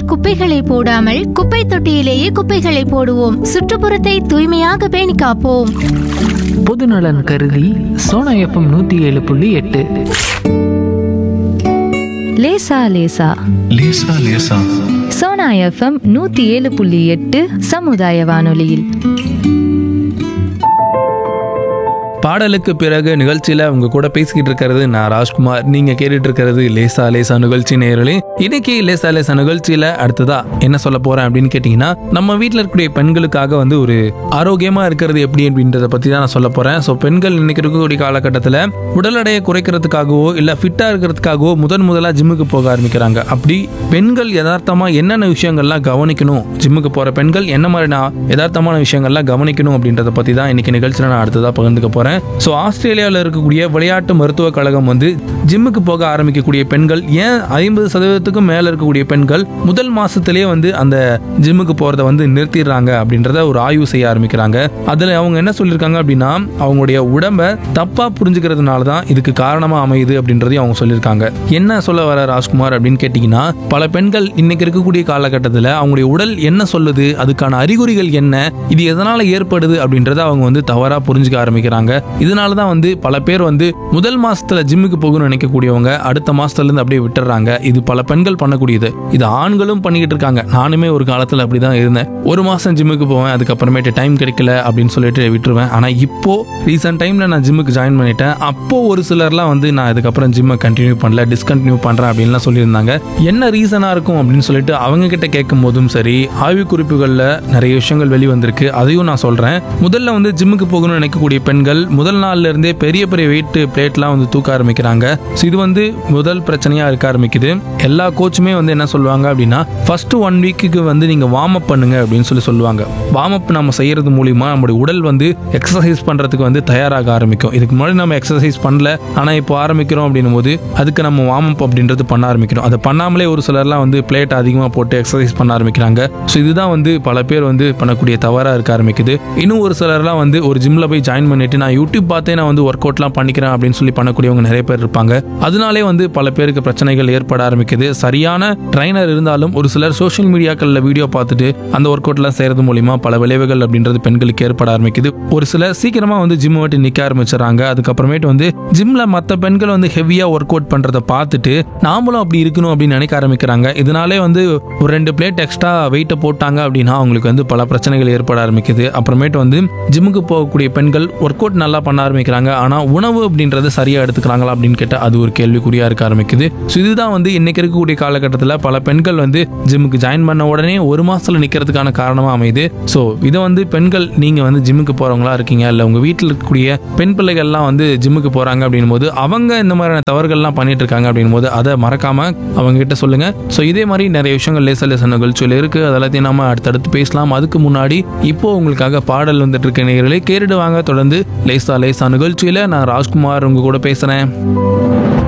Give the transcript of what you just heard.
குப்பைகளை போடாமல் குப்பை தொட்டியிலேயே குப்பைகளை போடுவோம் சுற்றுப்புறத்தை தூய்மையாக பேணி காப்போம் பொதுநலன் கருதி சோனா எஃப்எம் நூற்றி ஏழு புள்ளி எட்டு லேசா லேசா லேசா லேசா சோனா எஃப்எம் நூத்தி ஏழு புள்ளி எட்டு சமுதாய வானொலியில் பாடலுக்கு பிறகு நிகழ்ச்சியில உங்க கூட பேசிக்கிட்டு இருக்கிறது நான் ராஜ்குமார் நீங்க கேட்டுட்டு இருக்கிறது லேசா லேசா நிகழ்ச்சி நேயர்களே இன்னைக்கு லேசா லேசா நிகழ்ச்சியில அடுத்ததா என்ன சொல்ல போறேன் அப்படின்னு கேட்டீங்கன்னா நம்ம வீட்டில் இருக்கக்கூடிய பெண்களுக்காக வந்து ஒரு ஆரோக்கியமா இருக்கிறது எப்படி அப்படின்றத பத்தி தான் நான் சொல்ல போறேன் ஸோ பெண்கள் இன்னைக்கு இருக்கக்கூடிய காலகட்டத்தில் உடல் எடையை குறைக்கிறதுக்காகவோ இல்ல ஃபிட்டா இருக்கிறதுக்காகவோ முதன் முதலா ஜிம்முக்கு போக ஆரம்பிக்கிறாங்க அப்படி பெண்கள் யதார்த்தமா என்னென்ன விஷயங்கள்லாம் கவனிக்கணும் ஜிம்முக்கு போற பெண்கள் என்ன மாதிரி நான் யதார்த்தமான விஷயங்கள்லாம் கவனிக்கணும் அப்படின்றத பத்தி தான் இன்னைக்கு நிகழ்ச்சியில் நான் அடுத்ததா பகிர்ந்துக்க போறேன் ஸோ ஆஸ்திரேலியாவில் இருக்கக்கூடிய விளையாட்டு மருத்துவக் கழகம் வந்து ஜிம்முக்கு போக ஆரம்பிக்கக்கூடிய பெண்கள் ஏன் ஐம்பது சதவீதத்துக்கும் மேல இருக்கக்கூடிய பெண்கள் முதல் மாசத்திலேயே வந்து அந்த ஜிம்முக்கு போறத வந்து நிறுத்திடுறாங்க அப்படின்றத ஒரு ஆய்வு செய்ய ஆரம்பிக்கிறாங்க அதுல அவங்க என்ன சொல்லியிருக்காங்க அப்படின்னா அவங்களுடைய உடம்ப தப்பா புரிஞ்சுக்கிறதுனால தான் இதுக்கு காரணமா அமையுது அப்படின்றதையும் அவங்க சொல்லியிருக்காங்க என்ன சொல்ல வர ராஜ்குமார் அப்படின்னு கேட்டீங்கன்னா பல பெண்கள் இன்னைக்கு இருக்கக்கூடிய காலகட்டத்தில் அவங்களுடைய உடல் என்ன சொல்லுது அதுக்கான அறிகுறிகள் என்ன இது எதனால ஏற்படுது அப்படின்றத அவங்க வந்து தவறா புரிஞ்சுக்க ஆரம்பிக்கிறாங்க இதனால தான் வந்து பல பேர் வந்து முதல் மாசத்துல ஜிம்முக்கு போகணும்னு நினைக்கக்கூடியவங்க அடுத்த மாசத்துல இருந்து அப்படியே விட்டுறாங்க இது பல பெண்கள் பண்ணக்கூடியது இது ஆண்களும் பண்ணிக்கிட்டு இருக்காங்க நானுமே ஒரு காலத்துல அப்படிதான் இருந்தேன் ஒரு மாசம் ஜிம்முக்கு போவேன் அதுக்கப்புறமேட்டு டைம் கிடைக்கல அப்படின்னு சொல்லிட்டு விட்டுருவேன் ஆனா இப்போ ரீசெண்ட் டைம்ல நான் ஜிம்முக்கு ஜாயின் பண்ணிட்டேன் அப்போ ஒரு சிலர்லாம் வந்து நான் அதுக்கப்புறம் ஜிம்மை கண்டினியூ பண்ணல டிஸ்கண்டினியூ பண்றேன் அப்படின்லாம் சொல்லியிருந்தாங்க என்ன ரீசனா இருக்கும் அப்படின்னு சொல்லிட்டு அவங்க கிட்ட கேட்கும் போதும் சரி ஆய்வு குறிப்புகள்ல நிறைய விஷயங்கள் வெளிவந்திருக்கு அதையும் நான் சொல்றேன் முதல்ல வந்து ஜிம்முக்கு போகணும்னு நினைக்கக்கூடிய பெண்கள் முதல் நாள்ல இருந்தே பெரிய பெரிய வெயிட் பிளேட்லாம் வந்து தூக்க ஆரம்பிக்கிறாங்க ஸோ இது வந்து முதல் பிரச்சனையா இருக்க ஆரம்பிக்குது எல்லா கோச்சுமே வந்து என்ன சொல்லுவாங்க அப்படின்னா ஃபர்ஸ்ட் ஒன் வீக்குக்கு வந்து நீங்க வார்ம் அப் பண்ணுங்க அப்படின்னு சொல்லி சொல்லுவாங்க வார்ம் அப் நம்ம செய்யறது மூலியமா நம்மளுடைய உடல் வந்து எக்ஸசைஸ் பண்றதுக்கு வந்து தயாராக ஆரம்பிக்கும் இதுக்கு முன்னாடி நம்ம எக்ஸசைஸ் பண்ணல ஆனா இப்போ ஆரம்பிக்கிறோம் அப்படின்னும் போது அதுக்கு நம்ம வார்ம் அப் அப்படின்றது பண்ண ஆரம்பிக்கிறோம் அதை பண்ணாமலே ஒரு சிலர்லாம் வந்து பிளேட் அதிகமாக போட்டு எக்ஸசைஸ் பண்ண ஆரம்பிக்கிறாங்க ஸோ இதுதான் வந்து பல பேர் வந்து பண்ணக்கூடிய தவறாக இருக்க ஆரம்பிக்குது இன்னும் ஒரு சிலர்லாம் வந்து ஒரு ஜிம்ல போய் ஜாயின் பண்ணிட்டு நான் யூடியூப் பார்த்தே நான் வந்து ஒர்க் அவுட்லாம் பண்ணிக்கிறேன் அப்படின்னு சொல்லி பண்ணக்கூடியவங்க நிறைய பேர் இருப்பாங்க அதனாலே வந்து பல பேருக்கு பிரச்சனைகள் ஏற்பட ஆரம்பிக்குது சரியான ட்ரைனர் இருந்தாலும் ஒரு சிலர் சோஷியல் மீடியாக்களில் வீடியோ பார்த்துட்டு அந்த ஒர்க் அவுட்லாம் செய்யறது மூலியமா பல விளைவுகள் அப்படின்றது பெண்களுக்கு ஏற்பட ஆரம்பிக்குது ஒரு சிலர் சீக்கிரமா வந்து ஜிம் விட்டு நிக்க ஆரம்பிச்சிடறாங்க அதுக்கப்புறமேட்டு வந்து ஜிம்ல மற்ற பெண்கள் வந்து ஹெவியா ஒர்க் அவுட் பண்றதை பார்த்துட்டு நாமளும் அப்படி இருக்கணும் அப்படின்னு நினைக்க ஆரம்பிக்கிறாங்க இதனாலே வந்து ஒரு ரெண்டு பிளேட் எக்ஸ்ட்ரா வெயிட்டை போட்டாங்க அப்படின்னா அவங்களுக்கு வந்து பல பிரச்சனைகள் ஏற்பட ஆரம்பிக்குது அப்புறமேட்டு வந்து ஜிம்முக்கு போகக்கூடிய பெண்கள் ஒர்க் அவுட் நல்லா பண்ண ஆரம்பிக்கிறாங்க ஆனா உணவு அப்படின்றது சரியா எடுத்துக்கிறாங்களா அப்படின்னு கேட்டால் அது ஒரு கேள்விக்குறியா இருக்க ஆரம்பிக்குது ஸோ இதுதான் வந்து இன்னைக்கு இருக்கக்கூடிய காலகட்டத்தில் பல பெண்கள் வந்து ஜிம்முக்கு ஜாயின் பண்ண உடனே ஒரு மாசத்துல நிக்கிறதுக்கான காரணமா அமையுது ஸோ இதை வந்து பெண்கள் நீங்க வந்து ஜிம்முக்கு போறவங்களா இருக்கீங்க இல்ல உங்க வீட்டில் இருக்கக்கூடிய பெண் பிள்ளைகள்லாம் வந்து ஜிம்முக்கு போறாங்க அப்படின்னும் போது அவங்க இந்த மாதிரியான தவறுகள்லாம் பண்ணிட்டு இருக்காங்க அப்படின்னும் போது அதை மறக்காம அவங்க கிட்ட சொல்லுங்க ஸோ இதே மாதிரி நிறைய விஷயங்கள் லேச லேச நிகழ்ச்சியில் இருக்கு அதெல்லாத்தையும் நாம அடுத்தடுத்து பேசலாம் அதுக்கு முன்னாடி இப்போ உங்களுக்காக பாடல் வந்துட்டு இருக்க நேயர்களே கேட்டுட்டு வாங்க தொடர்ந்து லேசா லேசா நிகழ்ச்சியில நான் ராஜ்குமார் உங்க கூட பேசுறேன்